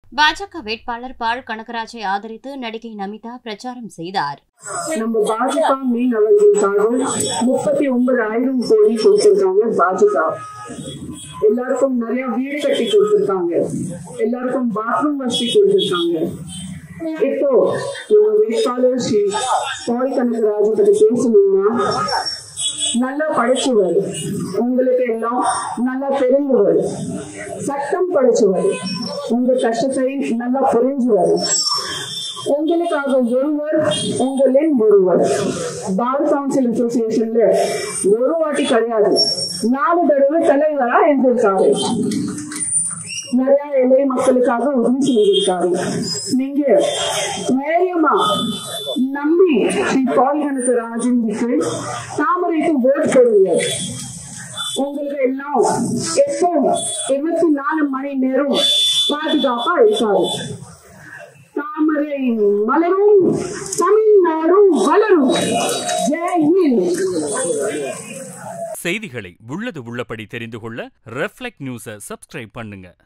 பாஜக வேட்பாளர் பால் கனகராஜை ஆதரித்து நடிகை நமிதா பிரச்சாரம் செய்தார் நம்ம பாஜக மீன் அவர்களுக்காக முப்பத்தி ஒன்பது ஆயிரம் கோடி கொடுத்திருக்காங்க பாஜக எல்லாருக்கும் நிறைய வீடு கட்டி கொடுத்திருக்காங்க எல்லாருக்கும் பாத்ரூம் வசதி கொடுத்திருக்காங்க இப்போ நம்ம வேட்பாளர் ஸ்ரீ பால் கனகராஜ் பத்தி பேசணும்னா நல்லா படிச்சவர் உங்களுக்கு எல்லாம் நல்லா தெரிஞ்சவர் சட்டம் படிச்சவர் உங்க கஷ்டத்தை நல்லா புரிஞ்சவர் உங்களுக்காக ஒருவர் உங்களின் ஒருவர் பார் கவுன்சில் அசோசியேஷன்ல ஒரு வாட்டி கிடையாது நாலு தடவை தலைவரா இருந்திருக்காரு நிறைய இளைய மக்களுக்காக உதவி செஞ்சிருக்காரு நீங்க தைரியமா நம்பி ஸ்ரீ பால் கனகராஜனுக்கு தாமரைக்கு ஓட் போடுங்க உங்களுக்கு எல்லாம் எப்போ இருபத்தி நாலு மணி நேரம் பாதுகாப்பா இருக்காரு தாமரை மலரும் தமிழ்நாடும் வளரும் ஜெய் ஹிந்த் செய்திகளை உள்ளது உள்ளபடி தெரிந்து கொள்ள ரெஃப்ளெக்ட் நியூஸை சப்ஸ்கிரைப் பண்ணுங்க